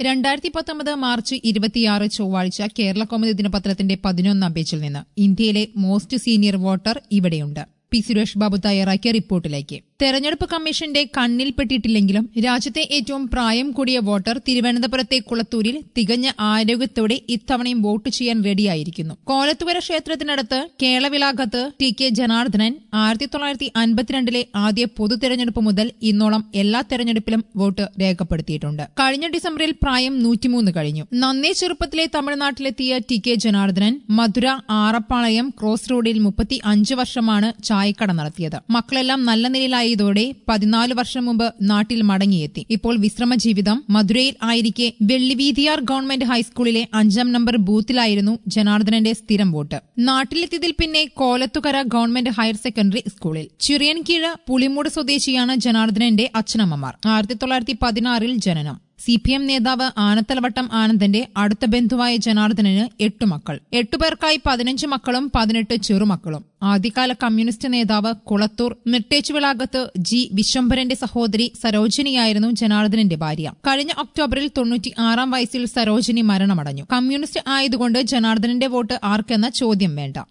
രണ്ടായിരത്തി പത്തൊമ്പത് മാർച്ച് ഇരുപത്തിയാറ് ചൊവ്വാഴ്ച കേരള കൗമുദി ദിനപത്രത്തിന്റെ പതിനൊന്നാം പേജിൽ നിന്ന് ഇന്ത്യയിലെ മോസ്റ്റ് സീനിയർ വോട്ടർ ഇവിടെയുണ്ട് പി സുരേഷ് ബാബു തയ്യാറാക്കിയ റിപ്പോർട്ടിലേക്ക് തെരഞ്ഞെടുപ്പ് കമ്മീഷന്റെ കണ്ണിൽപ്പെട്ടിട്ടില്ലെങ്കിലും രാജ്യത്തെ ഏറ്റവും പ്രായം കൂടിയ വോട്ടർ തിരുവനന്തപുരത്തെ കുളത്തൂരിൽ തികഞ്ഞ ആരോഗ്യത്തോടെ ഇത്തവണയും വോട്ട് ചെയ്യാൻ റെഡിയായിരിക്കുന്നു കോലത്തുവര ക്ഷേത്രത്തിനടുത്ത് കേളവിലാകത്ത് ടി കെ ജനാർദ്ദനൻ ആയിരത്തി തൊള്ളായിരത്തി അൻപത്തിരണ്ടിലെ ആദ്യ പൊതു തെരഞ്ഞെടുപ്പ് മുതൽ ഇന്നോളം എല്ലാ തെരഞ്ഞെടുപ്പിലും വോട്ട് രേഖപ്പെടുത്തിയിട്ടുണ്ട് കഴിഞ്ഞ ഡിസംബറിൽ പ്രായം നൂറ്റിമൂന്ന് കഴിഞ്ഞു നന്നേ ചെറുപ്പത്തിലെ തമിഴ്നാട്ടിലെത്തിയ T K Janardhanan Madurai Arappalayam cross റോഡിൽ മുപ്പത്തി അഞ്ച് വർഷമാണ് ചായക്കട നടത്തിയത് മക്കളെല്ലാം നല്ല നിലയിലായതോടെ പതിനാല് വർഷം മുമ്പ് നാട്ടിൽ മടങ്ങിയെത്തി ഇപ്പോൾ വിശ്രമ ജീവിതം മധുരയിൽ ആയിരിക്കെ വെള്ളിവീതിയാർ ഗവൺമെന്റ് ഹൈസ്കൂളിലെ അഞ്ചാം നമ്പർ ബൂത്തിലായിരുന്നു ജനാർദ്ദനന്റെ സ്ഥിരം വോട്ട് നാട്ടിലെത്തിയതിൽ പിന്നെ കോലത്തുകര ഗവൺമെന്റ് ഹയർ സെക്കൻഡറി സ്കൂളിൽ ചിറിയൻകീഴ് പുളിമൂട് സ്വദേശിയാണ് ജനാർദ്ദനന്റെ അച്ഛനമ്മമാർ ആയിരത്തി തൊള്ളായിരത്തി പതിനാറിൽ ജനനം സി പി എം നേതാവ് ആനത്തലവട്ടം ആനന്ദന്റെ അടുത്ത ബന്ധുവായ ജനാർദ്ദനന് എട്ടു മക്കൾ എട്ടുപേർക്കായി പതിനഞ്ച് മക്കളും പതിനെട്ട് ചെറുമക്കളും ആദ്യകാല കമ്മ്യൂണിസ്റ്റ് നേതാവ് കുളത്തൂർ നെട്ടേച്ചുവിളാകത്ത് ജി വിശ്വംഭരന്റെ സഹോദരി സരോജിനിയായിരുന്നു ജനാർദ്ദനന്റെ ഭാര്യ കഴിഞ്ഞ ഒക്ടോബറിൽ തൊണ്ണൂറ്റി ആറാം വയസ്സിൽ സരോജിനി മരണമടഞ്ഞു കമ്മ്യൂണിസ്റ്റ് ആയതുകൊണ്ട് ജനാർദ്ദനന്റെ വോട്ട് ആർക്കെന്ന ചോദ്യം വേണ്ട